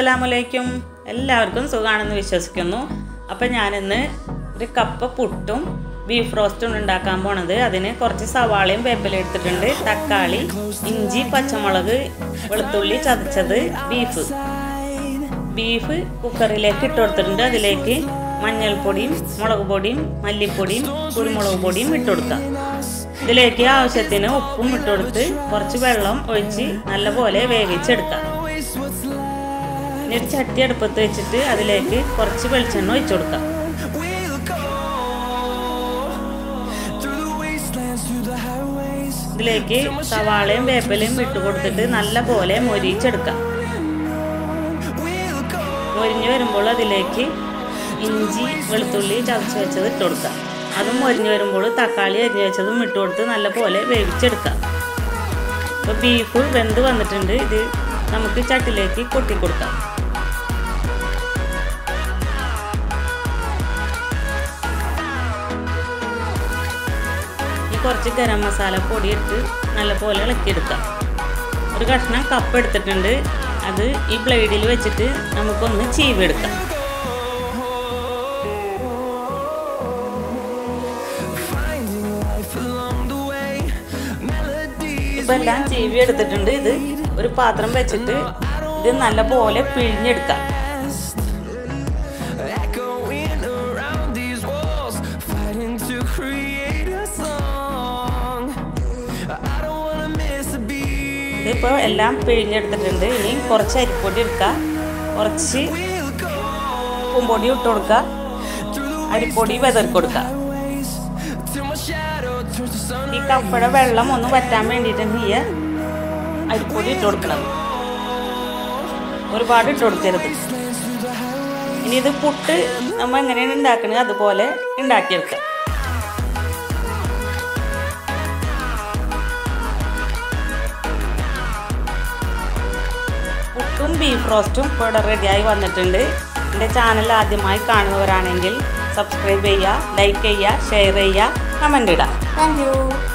അസ്സലാമലൈക്കും എല്ലാവർക്കും സുഖമാണെന്ന് വിശ്വസിക്കുന്നു അപ്പം ഞാനിന്ന് ഒരു കപ്പ് പുട്ടും ബീഫ് റോസ്റ്റും ഉണ്ടാക്കാൻ പോണത് അതിന് കുറച്ച് സവാളയും വേപ്പില എടുത്തിട്ടുണ്ട് തക്കാളി ഇഞ്ചി പച്ചമുളക് വെളുത്തുള്ളി ചതച്ചത് ബീഫ് ബീഫ് കുക്കറിലേക്ക് ഇട്ട് കൊടുത്തിട്ടുണ്ട് അതിലേക്ക് മഞ്ഞൾപ്പൊടിയും മുളക് പൊടിയും മല്ലിപ്പൊടിയും കുരുമുളക് പൊടിയും ഇട്ട് കൊടുക്കാം ഇതിലേക്ക് ആവശ്യത്തിന് ഉപ്പും ഇട്ട് കൊടുത്ത് കുറച്ച് വെള്ളം ഒഴിച്ച് നല്ലപോലെ വേവിച്ചെടുക്കാം ഇനി ഒരു ചട്ടി അടുപ്പത്ത് വെച്ചിട്ട് അതിലേക്ക് കുറച്ച് വെളിച്ചെണ്ണ ഒഴിച്ചു കൊടുക്കാം We'll go through the wastelands, through the highways. ഇതിലേക്ക് സവാളയും വേപ്പിലയും ഇട്ട് കൊടുത്തിട്ട് നല്ലപോലെ മൊരിച്ചെടുക്കാം We'll go മൊരിഞ്ഞ് വരുമ്പോൾ അതിലേക്ക് ഇഞ്ചി വെളുത്തുള്ളി ചതച്ച് വെച്ചത് ഇട്ട് കൊടുക്കാം അതും മൊരിഞ്ഞ് വരുമ്പോൾ തക്കാളി അരിഞ്ഞ് വെച്ചതും ഇട്ട് കൊടുത്ത് നല്ലപോലെ വേവിച്ചെടുക്കാം ഇപ്പോൾ ബീഫ് വെന്ത് വന്നിട്ടുണ്ട് ഇത് നമുക്ക് ചട്ടിലേക്ക് കൊട്ടി കൊടുക്കാം ഈ കുറച്ച് ഗരം മസാല പൊടി ഇട്ട് നല്ലപോലെ ഇളക്കിയെടുക്കാം ഒരു കഷ്ണം കപ്പ് എടുത്തിട്ടുണ്ട് അത് ഈ ബ്ലേഡിൽ വെച്ചിട്ട് നമുക്കൊന്ന് ചീവെടുക്കാം finding life along the way. Melodies ഇപ്പം എല്ലാം ചീവി എടുത്തിട്ടുണ്ട് ഇത് ഒരു പാത്രം വെച്ചിട്ട് ഇത് നല്ലപോലെ പിഴിഞ്ഞെടുക്കാം past, echoing around these walls, fighting to create a song. I don't wanna miss a beat. ഇതിപ്പോൾ എല്ലാം പിഴിഞ്ഞെടുത്തിട്ടുണ്ട് ഇനി കുറച്ച് അരിപ്പൊടി എടുക്കുക കുറച്ച് We'll go ഉപ്പുംപൊടി ഇട്ട് കൊടുക്കുക through the അരിപ്പൊടി വെതറി കൊടുക്കുക highways till my shadow turns to sun. ഈ കപ്പയുടെ വെള്ളം ഒന്ന് വറ്റാൻ വേണ്ടിയിട്ടാണ് ഈ അരിപ്പൊടി ഇട്ട് കൊടുക്കുന്നത് ഒരുപാട് ഇട്ട് കൊടുക്കരുത് Wastelands through the highways. ഇനി ഇത് പുട്ട് നമ്മൾ എങ്ങനെയാണ് ഉണ്ടാക്കുന്നത് അതുപോലെ ഉണ്ടാക്കിയെടുക്കാം പുട്ടും ബീഫ് റോസ്റ്റും ഇപ്പോൾ ഇവിടെ റെഡിയായി വന്നിട്ടുണ്ട് എൻ്റെ ചാനൽ ആദ്യമായി കാണുന്നവരാണെങ്കിൽ സബ്സ്ക്രൈബ് ചെയ്യുക ലൈക്ക് ചെയ്യുക ഷെയർ ചെയ്യുക കമൻ്റ് ഇടുക താങ്ക് യു